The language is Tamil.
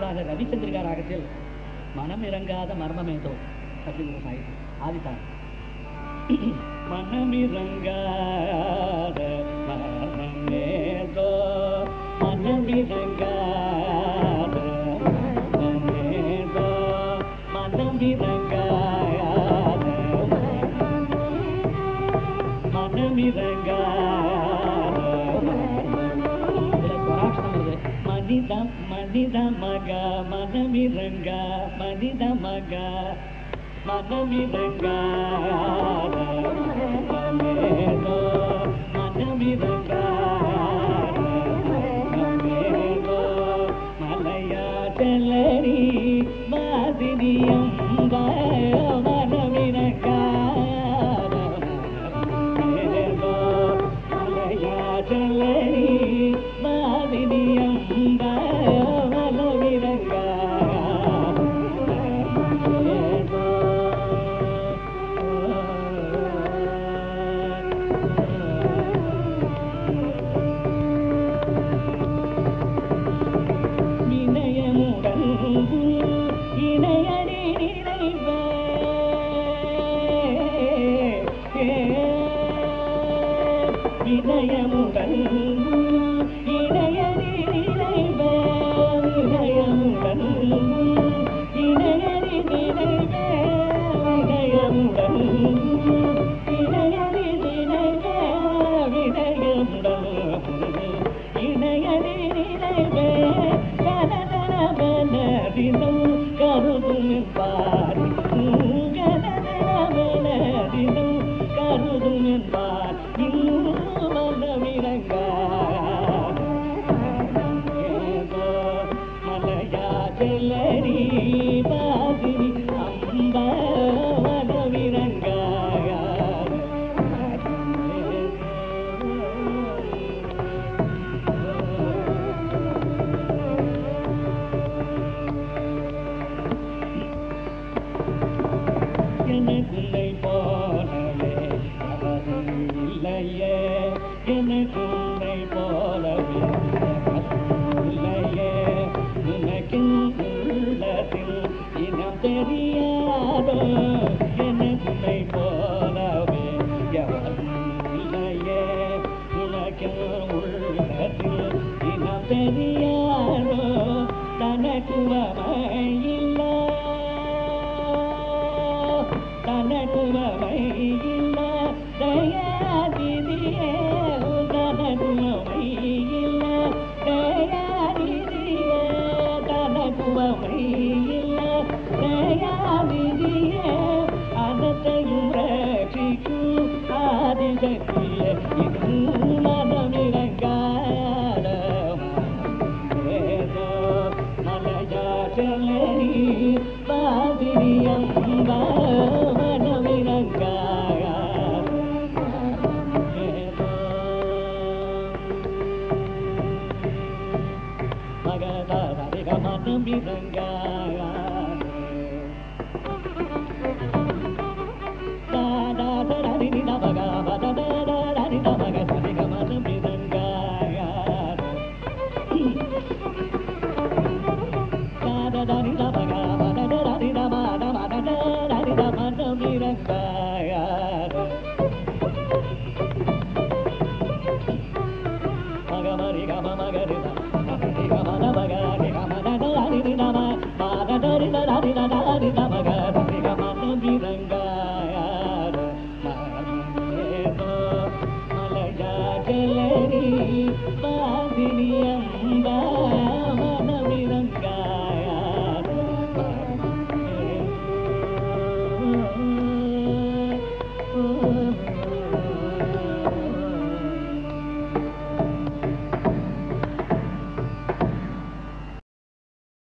அடுத்ததாக ரவிச்சந்திரிகா ராகத்தில் மனம் இறங்காத மர்மமேதோ அப்படிங்கிற சாகித்யம் ஆதித்தான் மனமிறங்காத மர்மமேதோ மனமிறங்காத மர்மமேதோ மனமிறங்காத மனித மனித மக மனமிரங்க மனித மக மனமிரங்க மனமிரங்க மலையா செல்லரி மாதிரியம் மனமிரங்க வினயமுடன் இணையடி வினயமுடன் இணையடி வினயமுடன் இணையடி வினயமுடன் இணையடி வினயமுடன் இணையடி கனதனமனதினம் கருதும் பாரி கனதனமனதினம் கருதும் பார் இன்னும் மனமிரங்க மலையா செல்லரி பாதிரி அம்ப மனமிரங்க எனக்குன்னை போலவே அவரும் இல்லையே எனக்குன்னை போலவே அவரும் இல்லையே உனக்கின் உள்ளத்தில் இனம் தெரியாதோ எனக்குன்னை போலவே எவரும் இல்லையே உனக்கின் உள்ளத்தில் இனம் தெரியாதோ தனக்குவமை இல்லை தனக்குவமை இல்ல தயாதிதியே தனக்குவமை இல்ல தயாதிதியே தனக்குவமை இல்ல தயாதிதியே அதத்தையும் ரட்சிக்கும் ஆதிசக்தியே இது மனமிரங்காட ஏதோ மலையா செல்லரி பாதிரியம் மனமிரங்காய ஏதோ மகதாரிக மனமிரங்காய